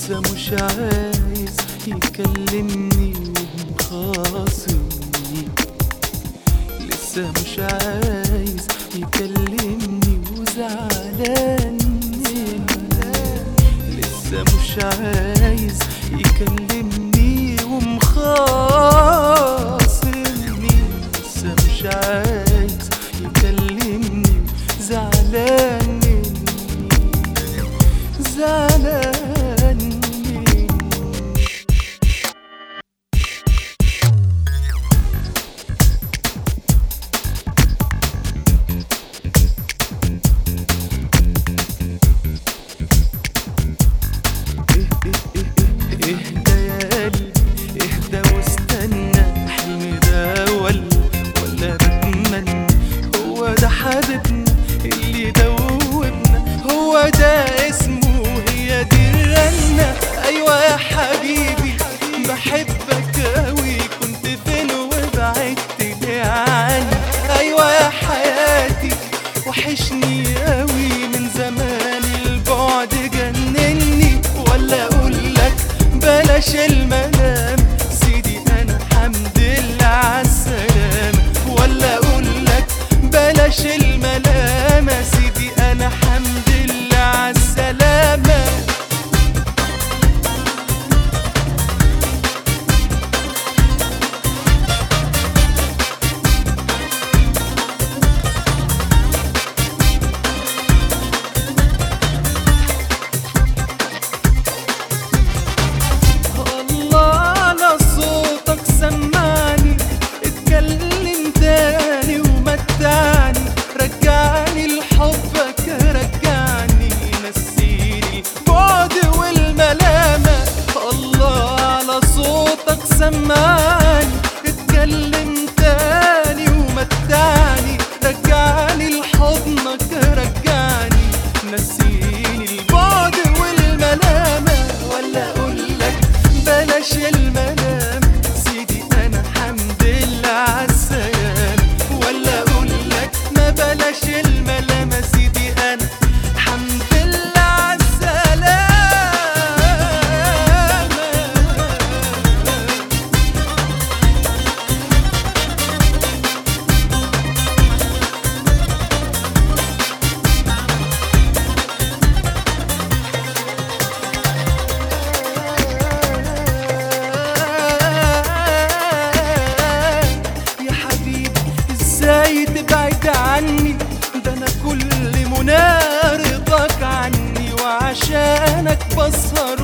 لسه مش عايز يكلمني ومخاصمني لسه مش عايز يكلمني وزعلان لسه مش عايز يكلمني ومخاصمني لسه مش عايز يكلمني زعلان مني زعلان مني اهدى يا قلبي اهدى واستنى حلمي ده ولا ولا بتمنى هو ده حبيبنا اللي دوبنا هو ده اسمه هي دي الرنة ايوه يا حبيبي بحبك اوي كنت فين وبعدت ليه عني ايوه يا حياتي وحشني اوي من زمان البعد جنني ولا اقول لك بلاش المنام سيدي انا حمد لله عالسلامة ولا اقول لك بلاش الملامة سيدي انا حمد لله عالسلامة الله على صوتك سمعني اتكلم تاني ومتعني رجعني لحبك رجعني نسيني بعد والملامة الله على صوتك سمعني اتكلم تاني ومتعني رجعني لحضنك رجعني نسيني البعد والملامة ولا اقول لك بلاش المنام سيدي انا حمد لله عالسلام ولا اقول لك ما بلاش الملامة سيدي انا حمد لله عالسلامة يا حبيبي ازاي تبعد عني ده انا كل منى رضاك عني وعشانك بسهر